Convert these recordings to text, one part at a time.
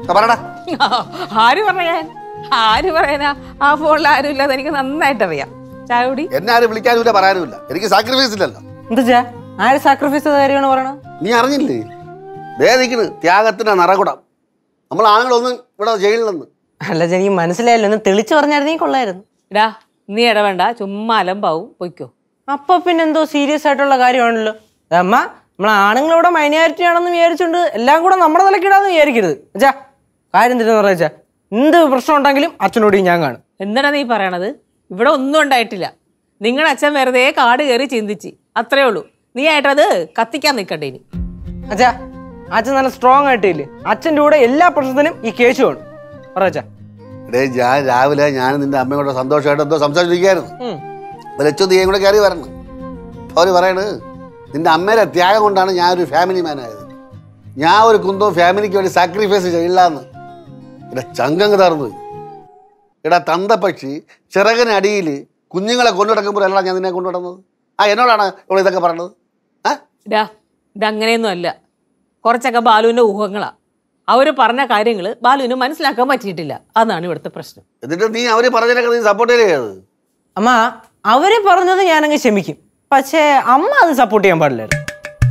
ആ, പറടാ ആര് പറയാൻ ആര് പറയാനാ ആ ഫോണിൽ ആരും ഇല്ലാതെ എനിക്ക് നന്നായിട്ട് അറിയാം ചായ കുടി എന്നെ ആരും വിളിക്കാനുമില്ല പറയാനുമില്ല എനിക്ക് സാക്രിഫൈസ് ഇല്ലല്ലോ എന്താ ആര് സാക്രിഫൈസ് ചെയ്ത കാര്യമാണ് പറയണത് നീ അറിഞ്ഞില്ലേ വേദിക്കണ് ത്യാഗത്തിന്റെ നിറകുടം നമ്മൾ ആണുങ്ങളൊന്നും ഇവിടെ ജയിലിൽ അല്ല എനിക്ക് മനസ്സിലായില്ല ഒന്ന് തെളിച്ചു പറഞ്ഞായിരുന്നെങ്കിൽ കൊള്ളായിരുന്നു ഇടാ നീ ഇടവേണ്ട ചുമ്മാ അലമ്പാവും പൊയ്ക്കോ അപ്പൊ പിന്നെ എന്തോ സീരിയസ് ആയിട്ടുള്ള കാര്യമാണല്ലോ അമ്മ നമ്മൾ ആണുങ്ങളിവിടെ മൈനോറിറ്റി ആണെന്ന് വിചാരിച്ചുകൊണ്ട് എല്ലാം കൂടെ നമ്മുടെ നിലക്കിടാന്ന് വിചാരിക്കരുത് അച്ഛാ കാര്യം എന്തിനാന്ന് പറയാ എന്ത് പ്രശ്നം ഉണ്ടെങ്കിലും അച്ഛനോട് ഞാൻ കാണും എന്താണ് നീ പറയണത് ഇവിടെ ഒന്നും ഉണ്ടായിട്ടില്ല നിങ്ങളുടെ അച്ഛൻ വെറുതെ കാട് കയറി ചിന്തിച്ച് അത്രേ ഉള്ളൂ നീ ആയിട്ടത് കത്തിക്കാൻ നിൽക്കണ്ടേ ഇനി അച്ഛാ അച്ഛൻ നല്ല സ്ട്രോങ് ആയിട്ടില്ലേ അച്ഛൻ്റെ കൂടെ എല്ലാ പ്രശ്നത്തിനും ഈ കേസ് വേണം പറ അച്ഛാ എടേ ഞാൻ രാവിലെ ഞാൻ നിന്റെ അമ്മയും കൂടെ സന്തോഷമായിട്ട് എന്തോ സംസാരിച്ചിരിക്കുകയായിരുന്നു ഉം. അപ്പൊ ലച്ചു നീയും കൂടെ കയറി വരണം അപ്പോൾ അവർ പറയണ് നിന്റെ അമ്മയുടെ ത്യാഗം കൊണ്ടാണ് ഞാൻ ഒരു ഫാമിലി മാൻ ആയത് ഞാൻ ഒരു കുന്തവും ഫാമിലിക്ക് വേണ്ടി സാക്രിഫൈസ് ചെയ്യില്ലാന്ന് ഇവിടെ ചങ്കങ്ങ് തറന്നു പോയി എടാ തന്തപ്പക്ഷി ചിറകിനടിയിൽ കുഞ്ഞുങ്ങളെ കൊണ്ടു നടക്കുമ്പോഴല്ല ഞാൻ നിന്നെ കൊണ്ടു നടന്നത് ആ എന്നോടാണ് ഇവിടെ ഇതൊക്കെ പറഞ്ഞത് ആ ഇടാ ഇതങ്ങനെയൊന്നും അല്ല കുറച്ചൊക്കെ ബാലുവിൻ്റെ ഊഹങ്ങളാ അവർ പറഞ്ഞ കാര്യങ്ങൾ ബാലുവിന് മനസ്സിലാക്കാൻ പറ്റിയിട്ടില്ല അതാണ് ഇവിടുത്തെ പ്രശ്നം എന്നിട്ട് നീ അവര് പറഞ്ഞതിനൊക്കെ നീ സപ്പോർട്ട് ചെയ്യത് അമ്മ അവര് പറഞ്ഞത് ഞാനങ്ങ് ക്ഷമിക്കും പക്ഷേ അമ്മ അത് സപ്പോർട്ട് ചെയ്യാൻ പാടില്ലായിരുന്നു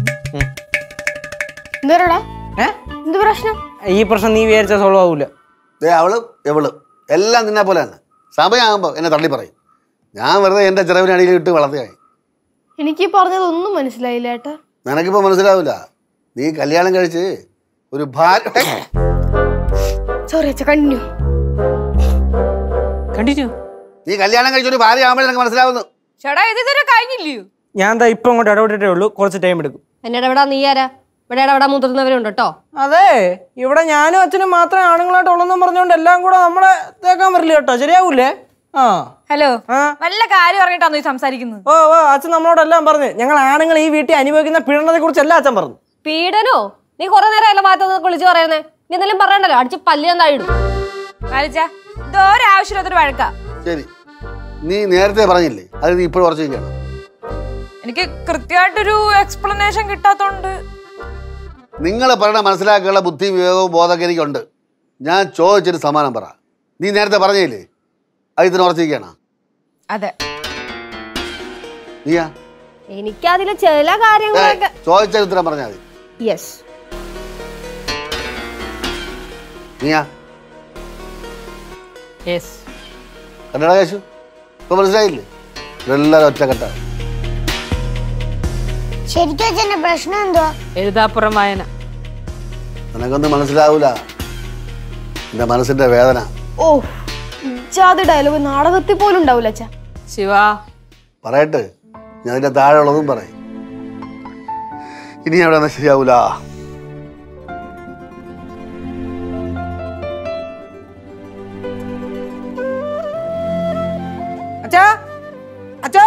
എന്താടാ ഏ എന്ത് പ്രശ്നം ഈ പ്രശ്നം നീ വിചാരിച്ചാൽ സോൾവ് ആവൂല ദേ അവള് എവള് എല്ലാം നിന്നെ പോലെ തന്നെ സമയമാകുമ്പോൾ എന്നെ തള്ളി പറയും ഞാൻ വെറുതെ എൻ്റെ ചിറവിനടിയിൽ ഇട്ട് വളർത്തിയായി എനിക്ക് ഈ പറഞ്ഞതൊന്നും മനസ്സിലായില്ല ഏട്ടാ നിനക്കിപ്പോൾ മനസ്സിലാവില്ല നീ കല്യാണം കഴിച്ച് ഒരു ഭാര്യ സോറി അച്ഛ കണ്ടിന്യൂ കണ്ടിന്യൂ നീ കല്യാണം കഴിച്ച ഒരു ഭാര്യ ആകുമ്പോഴേ നിനക്ക് മനസ്സിലാവുന്നു ചേട്ടാ ഇത് ഇതുവരെ കഴിഞ്ഞില്ലയോ ഞാൻ എന്താ ഇപ്പം അങ്ങോട്ട് ഇടപെട്ടിട്ടേ ഉള്ളൂ കുറച്ച് ടൈം എടുക്കും എന്നോട് എവിടാ നീ ആരാ ഇവിടെ ഇവിടെ മുതിർന്നവരുണ്ട് കേട്ടോ അതെ ഇവിടെ ഞാനും അച്ഛനും മാത്രമേ ആണുങ്ങളായിട്ട് ഉള്ളെന്നും പറഞ്ഞുകൊണ്ട് എല്ലാം കൂടെ നമ്മളെ തേക്കാൻ വരില്ല കേട്ടോ ശരിയാവൂലേ ആ ഹലോ ആ വല്ല കാര്യം പറഞ്ഞിട്ടാണോ ഈ സംസാരിക്കുന്നത് ഓ ഓ അച്ഛൻ നമ്മളോടെല്ലാം പറഞ്ഞു ഞങ്ങൾ ആണുങ്ങൾ ഈ വീട്ടിൽ അനുഭവിക്കുന്ന പീഡനത്തെ കുറിച്ച് എല്ലാം അച്ഛൻ പറഞ്ഞു പീഡനോ നീ കുറെ നേരം അല്ല മാറ്റം വിളിച്ചു പറയുന്നേ നീ എന്തെങ്കിലും പറയണ്ടല്ലോ അടിച്ച് പല്ലി എന്തായിടും ആലിച്ച ഇത് ഒരാവശ്യമില്ലാത്തൊരു വഴക്കാ ശരി നീ നേരത്തെ പറഞ്ഞില്ലേ അത് നീ ഇപ്പോഴും ഉറച്ചു ചെയ്യണം എനിക്ക് കൃത്യമായിട്ടൊരു എക്സ്പ്ലനേഷൻ കിട്ടാത്തോണ്ട് നിങ്ങൾ പറയണ മനസ്സിലാക്കാനുള്ള ബുദ്ധി വിവേകവും ബോധമൊക്കെ എനിക്കുണ്ട് ഞാൻ ചോദിച്ചൊരു സമാനം പറ നീ നേരത്തെ പറഞ്ഞില്ലേ അത് ഇതിന് ഉറച്ചിരിക്കണം അതെ നീയാ എനിക്കതിലെ ചില ഏ, കാര്യങ്ങളൊക്കെ ചോദിച്ച ഉത്തരം പറഞ്ഞാൽ മതി യെസ് നീയാ യെസ് കന്നഡ കേശു ഇപ്പൊ മനസ്സിലായില്ലേ ഇതെല്ലാവരും ഒറ്റക്കെട്ടാണ് ശരിക്കും അച്ഛന്റെ പ്രശ്നം എന്തുവാ എഴുതാപ്പുറം വായന നിനക്കൊന്നും മനസ്സിലാവൂല എന്റെ മനസ്സിന്റെ വേദന ഓ ഇജാതി ഡയലോഗ് നാടകത്തിൽ പോലും ഉണ്ടാവില്ല അച്ഛ ശിവ പറയട്ടെ ഞാൻ അതിന്റെ താഴെ ഉള്ളതും പറയും ഇനി അവിടെ ശരിയാവൂല അച്ഛാ അച്ഛോ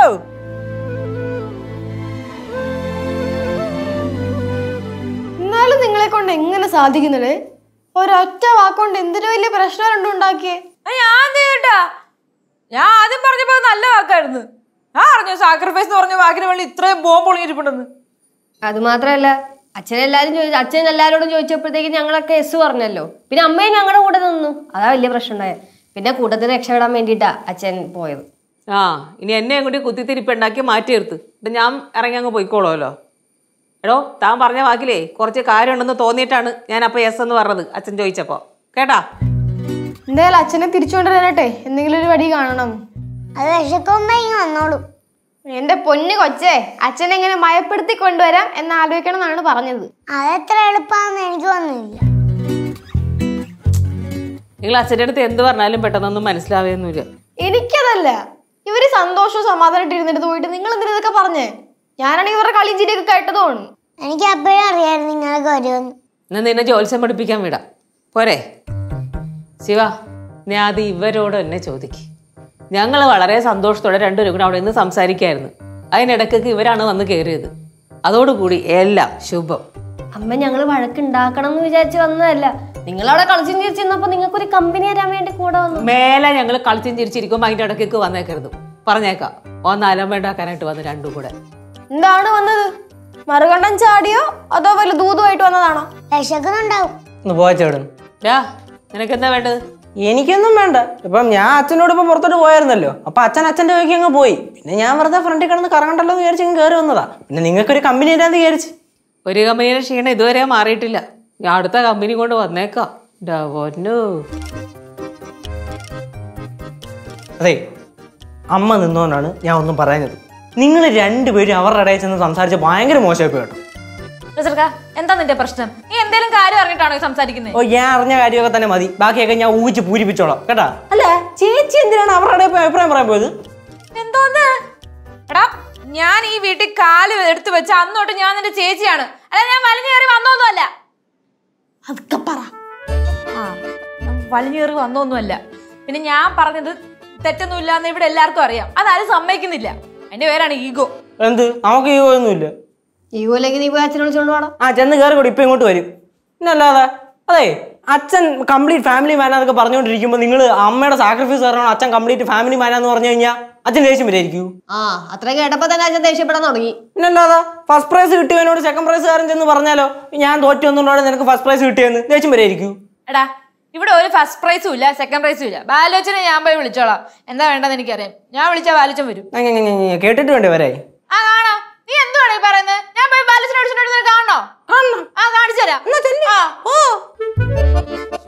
എന്നാലും നിങ്ങളെ കൊണ്ട് എങ്ങനെ സാധിക്കുന്നത് ഒരൊറ്റ വാക്കുകൊണ്ട് എന്തൊരു വലിയ പ്രശ്നം രണ്ടും ഉണ്ടാക്കിയേ ആ, ഞാൻ എന്ത് ചെയ്യട്ടാ ഞാൻ ആദ്യം പറഞ്ഞപ്പോ അത് നല്ല വാക്കായിരുന്നു ഞാൻ അറിഞ്ഞു സാക്രിഫൈസ് എന്ന് പറഞ്ഞ വാക്കിന് വേണ്ടി ഇത്രയും ബോംബ് പൊളിഞ്ഞിരിപ്പുണ്ടെന്ന് അത് മാത്രല്ല അച്ഛൻ എല്ലാരും ചോദിച്ചു അച്ഛൻ എല്ലാരോടും ചോദിച്ചപ്പോഴത്തേക്ക് ഞങ്ങളൊക്കെ എസ് പറഞ്ഞല്ലോ പിന്നെ അമ്മയും ഞങ്ങളുടെ കൂടെ നിന്നു അതാ വലിയ പ്രശ്നം ഉണ്ടായത് പിന്നെ കൂട്ടത്തിൽ രക്ഷപ്പെടാൻ വേണ്ടിയിട്ടാ അച്ഛൻ പോയത് ആ ഇനി എന്നെയും കൂടി കുത്തിത്തിരിപ്പുണ്ടാക്കി മാറ്റി നിർത്ത് എന്നിട്ട് ഞാൻ ഇറങ്ങി അങ്ങ് പോയിക്കോളുമല്ലോ എടോ താൻ പറഞ്ഞ വാക്കിലേ കുറച്ച് കാര്യമുണ്ടെന്ന് തോന്നിയിട്ടാണ് ഞാൻ അപ്പോൾ എസ് എന്ന് പറഞ്ഞത് അച്ഛൻ ചോദിച്ചപ്പോൾ കേട്ടാ എന്തായാലും അച്ഛനെ തിരിച്ചുകൊണ്ടുവരാനട്ടെ എന്തെങ്കിലും ഒരു വഴി കാണണം അത് വിശക്കുമ്പോ ഇങ്ങ് വന്നോളൂ എന്റെ പൊന്ന് കൊച്ചേ അച്ഛനെ എങ്ങനെ മയപ്പെടുത്തി കൊണ്ടുവരാം എന്ന് ആലോചിക്കണം എന്നാണ് പറഞ്ഞത് അതെത്ര എളുപ്പമാണെന്ന് എനിക്ക് തോന്നുന്നില്ല നിങ്ങൾ അച്ഛൻ്റെ അടുത്ത് എന്ത് പറഞ്ഞാലും പെട്ടെന്നൊന്നും മനസ്സിലാവുകയൊന്നുമില്ല എനിക്കതല്ല ഇവര് സന്തോഷവും സമാധാനമായിട്ട് ഇരുന്നിട്ട് പോയിട്ട് നിങ്ങൾ എന്തിനാ ഇതൊക്കെ പറഞ്ഞേ ഞാനാണെങ്കിൽ ഇവരുടെ കളിയും ചിരിയൊക്കെ കേട്ടതുമാണ് എനിക്ക് അപ്പോഴും അറിയായിരുന്നു നിങ്ങൾക്ക് വരുമെന്ന് എന്നാൽ നിന്നെ ജോത്സ്യം പഠിപ്പിക്കാൻ വിടാം പോരെ ശിവ നീ ആദ്യം ഇവരോട് തന്നെ ചോദിക്ക് ഞങ്ങൾ വളരെ സന്തോഷത്തോടെ രണ്ടുപേരും കൂടെ അവിടെ നിന്ന് സംസാരിക്കായിരുന്നു അതിനിടയ്ക്കൊക്കെ ഇവരാണ് വന്ന് കയറിയത് അതോടുകൂടി എല്ലാം ശുഭം അമ്മ ഞങ്ങൾ വഴക്കുണ്ടാക്കണം എന്ന് വിചാരിച്ച് വന്നതല്ല നിങ്ങളവിടെ കളിച്ചും ചിരിച്ചിരുന്നപ്പോ നിങ്ങൾക്കൊരു കമ്പനി തരാൻ വേണ്ടി കൂടെ വന്നു മേലെ ഞങ്ങൾ കളിച്ചും ചിരിച്ചിരിക്കുമ്പോൾ അതിൻ്റെ ഇടയ്ക്കൊക്കെ വന്നേക്കരുത് പറഞ്ഞേക്കാം ഒന്ന് അലമ്പേണ്ടാക്കാനായിട്ട് വന്ന് രണ്ടും കൂടെ എന്താണ് വന്നത് മറുകണ്ഠം ചാടിയോ അതോ വല്ല ദൂതുമായിട്ട് വന്നതാണോ വിശക്കുന്നുണ്ടാവും ഒന്ന് പോയച്ചേടുന്നു ഡാ നിനക്കെന്താ വേണ്ടത് എനിക്കൊന്നും വേണ്ട ഇപ്പം ഞാൻ അച്ഛനോട് ഇപ്പം പുറത്തോട്ട് പോയായിരുന്നല്ലോ അപ്പൊ അച്ഛൻ അച്ഛൻ്റെ വഴിക്ക് അങ്ങ് പോയി പിന്നെ ഞാൻ വെറുതെ ഫ്രണ്ടിൽ കിടന്ന് കറങ്ങണ്ടല്ലോ എന്ന് വിചാരിച്ച് കയറി വന്നതാ പിന്നെ നിങ്ങൾക്കൊരു കമ്പനി ഇല്ലാന്ന് വിചാരിച്ച് ഒരു കമ്പനിയുടെ ക്ഷീണം ഇതുവരെ മാറിയിട്ടില്ല ഞാൻ അടുത്ത കമ്പനി കൊണ്ട് വന്നേക്കാം ഡാ പൊന്നു അതെ അമ്മ നിന്നോണ്ടാണ് ഞാൻ ഒന്നും പറയുന്നത് നിങ്ങൾ രണ്ടുപേരും അവരുടെ ഇടയിൽ ചെന്ന് സംസാരിച്ച് ഭയങ്കര മോശമായി പോയി കേട്ടോ ചെറുക്ക എന്താ നിന്റെ പ്രശ്നം നീ എന്തേലും കാര്യം അറിഞ്ഞിട്ടാണോ ഈ സംസാരിക്കുന്നത് ഓ ഞാൻ അറിഞ്ഞ കാര്യമൊക്കെ തന്നെ മതി ബാക്കിയൊക്കെ ഞാൻ ഊഹിച്ച് പൂരിപ്പിച്ചോളാം കേട്ടാ അല്ല ചേച്ചി എന്തിനാണ് അവരുടെ ഇടയിൽ പോയി അഭിപ്രായം പറയാൻ പോയത് എന്തോന്ന് എടാ ഞാൻ ഈ വീട്ടിൽ കാല് എടുത്തു വെച്ച അന്നോട്ട് ഞാൻ നിന്റെ ചേച്ചിയാണ് അല്ല ഞാൻ വലിഞ്ഞു കയറി വന്നൊന്നുമല്ല അതൊക്കെ പറ ആ ഞാൻ വലിഞ്ഞു കയറി വന്നൊന്നുമല്ല പിന്നെ ഞാൻ പറഞ്ഞത് തെറ്റൊന്നുമില്ല എന്ന് ഇവിടെ എല്ലാവർക്കും അറിയാം അതാരും സമ്മതിക്കുന്നില്ല അതിന്റെ പേരാണ് ഈഗോ എന്ത് നമുക്ക് ഈ ഒന്നുമില്ല ഈ കൊല്ലെങ്കിൽ നീ പോയി അച്ഛനെ വിളിച്ചോണ്ട് പോണം ആ ചെന്ന് കയറി കൂടി ഇപ്പൊ ഇങ്ങോട്ട് വരും പിന്നെ അല്ലാതെ അതെ അച്ഛൻ കംപ്ലീറ്റ് ഫാമിലി മാൻ എന്നൊക്കെ പറഞ്ഞുകൊണ്ടിരിക്കുമ്പോൾ നിങ്ങൾ അമ്മയുടെ സാക്രിഫൈസ് കാരണം അച്ഛൻ കംപ്ലീറ്റ് ഫാമിലി മാൻ എന്ന് പറഞ്ഞു കഴിഞ്ഞാൽ അച്ഛൻ ദേഷ്യം വരായിരിക്കൂ ആ അത്രയും കേട്ടപ്പോ തന്നെ അച്ഛൻ ദേഷ്യപ്പെടാൻ തുടങ്ങി പിന്നെ അല്ലാതെ ഫസ്റ്റ് പ്രൈസ് കിട്ടിയവനോട് സെക്കൻഡ് പ്രൈസ് കാരൻ ചെന്ന് പറഞ്ഞാലോ ഞാൻ തോറ്റു വന്നുകൊണ്ടാണ് നിനക്ക് ഫസ്റ്റ് പ്രൈസ് കിട്ടിയെന്ന് ദേഷ്യം വരായിരിക്കൂ എടാ ഇവിടെ ഒരു ഫസ്റ്റ് പ്രൈസും ഇല്ല സെക്കൻഡ് പ്രൈസും ഇല്ല ബാലോചനെ ഞാൻ പോയി വിളിച്ചോളാം എന്താ വേണ്ടെന്ന് എനിക്കറിയാം ഞാൻ വിളിച്ചാൽ ബാലോചൻ വരും ഞ, ഞ, ഞ, ഞ, കേട്ടിട്ട് വേണ്ടേ വരെ ആ കാണാം നീ എന്തുവാണ് ഈ പറയുന്നത് ഞാൻ പോയി ബാലോചനെ വിളിച്ചിട്ട് കാണണോ ആ കാണിച്ചു തരാം ആ.